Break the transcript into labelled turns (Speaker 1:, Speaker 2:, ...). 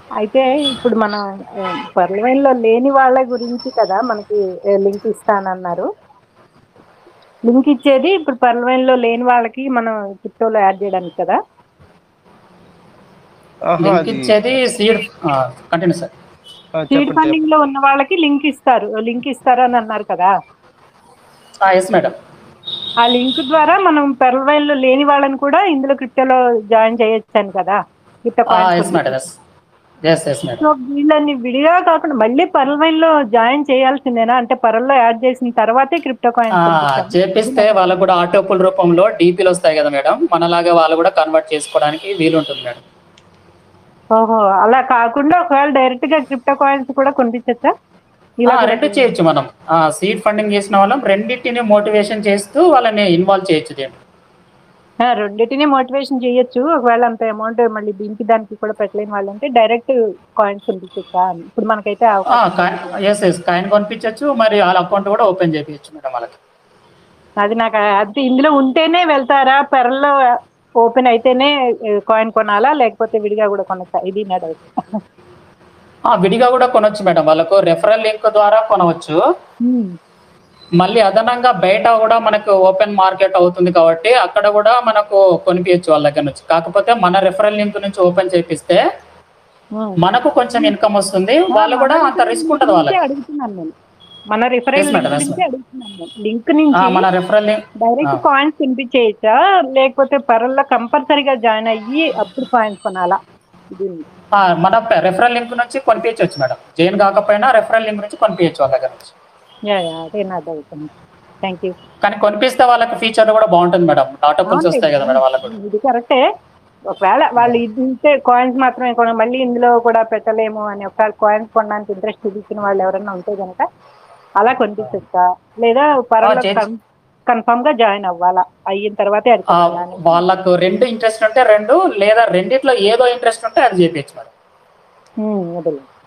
Speaker 1: అయితే ఇప్పుడు మనం పర్లవైన్ లో లేని వాళ్ళ గురించి కదా మనకి లింక్ ఇస్తానన్నారు లింక్ ఇచ్చేది ఇప్పుడు పర్లవైన్ లో లేని వాళ్ళకి మనం క్రిప్టోలో యాడ్ చేయడానికి కదా
Speaker 2: ఆహా,
Speaker 3: లింక్
Speaker 2: అది-
Speaker 3: ఇచ్చేది సీడ్ కంటిన్యూ సార్
Speaker 2: ఆ,
Speaker 1: సీడ్
Speaker 2: చెప్పండి
Speaker 1: ఫండింగ్ లో ఉన్న వాళ్ళకి లింక్ ఇస్తారు లింక్ ఇస్తారు అని అన్నారు కదా
Speaker 3: ఎస్ మేడం
Speaker 1: ఆ లింక్ ద్వారా మనం పెర్లవైన్ లో లేని వాళ్ళని కూడా ఇందులో క్రిప్టోలో జాయిన్ చేయొచ్చాను కదా crypto
Speaker 3: yes madam yes yes yes madam
Speaker 1: so వీళ్ళని విడిగా కాకుండా మళ్ళీ పర్లవైన్ లో జాయిన్ చేయాల్సిందేనా అంటే పరల్లో యాడ్ చేసిన తర్వాతే క్రిప్టో
Speaker 3: ఆ,
Speaker 1: కాయిన్స్
Speaker 3: చేపిస్తే వాళ్ళకు కూడా ఆటోపుల్ రూపంలో డీపీలు వస్తాయి కదా మేడం మనలాగా వాళ్ళు కూడా కన్వర్ట్ చేసుకోవడానికి వీలుంటుంది మేడం
Speaker 1: ఓహో అలా కాకుండా ఒకవేళ డైరెక్ట్ గా క్రిప్టో కాయిన్స్ కూడా కొనిపించచ్చా ఇలా
Speaker 3: ఆ,
Speaker 1: కూడా
Speaker 3: రెండు చేయొచ్చు మనం సీడ్ ఫండింగ్ చేసిన వాళ్ళం రెండింటిని మోటివేషన్ చేస్తూ వాళ్ళని ఇన్వాల్వ్ చేయొచ్చు దీంట్లో
Speaker 1: ఆ, రెండింటిని మోటివేషన్ చేయొచ్చు ఒకవేళ అంత అమౌంట్ మళ్ళీ దీనికి దానికి కూడా పెట్టలేని వాళ్ళంటే డైరెక్ట్ కాయిన్స్ కొనిపించచ్చా అని ఇప్పుడు మనకైతే అవకాశం
Speaker 3: ఎస్ ఎస్ కాయిన్ కొనిపించచ్చు మరి వాళ్ళ అకౌంట్ కూడా ఓపెన్ చేయించచ్చు మేడం వాళ్ళకి
Speaker 1: అది నాకు అది ఇందులో ఉంటేనే వెళ్తారా పెరల్లో ఓపెన్ అయితేనే కాయిన్ కొనాలా లేకపోతే విడిగా కూడా కొనచ్చా ఇది నా డౌట్
Speaker 3: ఆ, విడిగా కూడా కొనొచ్చు మేడం వాళ్ళకు రెఫరల్ లింక్ ద్వారా కొనవచ్చు మళ్ళీ అదనంగా బయట కూడా మనకు ఓపెన్ మార్కెట్ అవుతుంది కాబట్టి అక్కడ కూడా మనకు కొనిపించచ్చు వాళ్ళ దగ్గర నుంచి కాకపోతే మన రెఫరల్ లింక్ నుంచి ఓపెన్ చేపిస్తే మనకు కొంచెం ఇన్కమ్ వస్తుంది వాళ్ళు కూడా అంత రిస్క్ ఉంటుంది వాళ్ళకి
Speaker 1: అడుగుతున్నాను నేను మన రిఫరెన్స్
Speaker 3: Yes, madam, yes,
Speaker 1: గురించి అడుగుతున్నాను నేను లింక్
Speaker 3: ఆ,
Speaker 1: నుంచి
Speaker 3: మన రెఫరల్ లింక్
Speaker 1: డైరెక్ట్
Speaker 3: ఆ.
Speaker 1: కాయిన్స్ తినిపించేయచ్చా లేకపోతే పరల్లో కంపల్సరీగా జాయిన్ అయ్యి అప్పుడు కాయిన్స్ కొనాలా ఇది
Speaker 3: ఆ, మన రెఫరల్ లింక్ నుంచి కొనిపించవచ్చు మేడం జైన్ కాకపోయినా రెఫరల్ లింక్ నుంచి కొనిపించచ్చు వాళ్ళ దగ్గర నుంచి
Speaker 1: యా యా అదే నా డౌట్ థ్యాంక్ యూ
Speaker 3: కానీ కొనిపిస్తే వాళ్ళకి ఫీచర్ కూడా బాగుంటుంది మేడం డాటబుల్స్ వస్తాయి కదా మేడం వాళ్ళకు కూడా.
Speaker 1: ఇది కరెక్టే ఒకవేళ వాళ్ళు ఇది ఉంటే కాయిన్స్ మాత్రమే కొన మళ్ళీ ఇందులో కూడా పెట్టలేము అని ఒకవేళ కాయిన్స్ కొనడానికి ఇంట్రెస్ట్ చూపించిన వాళ్ళు ఎవరైనా ఉంటే కనుక అలా కొనిపించచ్చా లేదా పర్వాలేదు
Speaker 3: చేయొచ్చు.
Speaker 1: కన్ఫర్మ్ గా జాయిన్ అవ్వాలా అయిన తర్వాతే అది
Speaker 3: ఆ,
Speaker 1: కొనాలా అని.
Speaker 3: వాళ్ళకు రెండు ఇంట్రెస్ట్ ఉంటే రెండు లేదా రెండిట్లో ఏదో ఇంట్రెస్ట్ ఉంటే అది చేపించచ్చు మేడం
Speaker 1: ఉమ్, అదేలే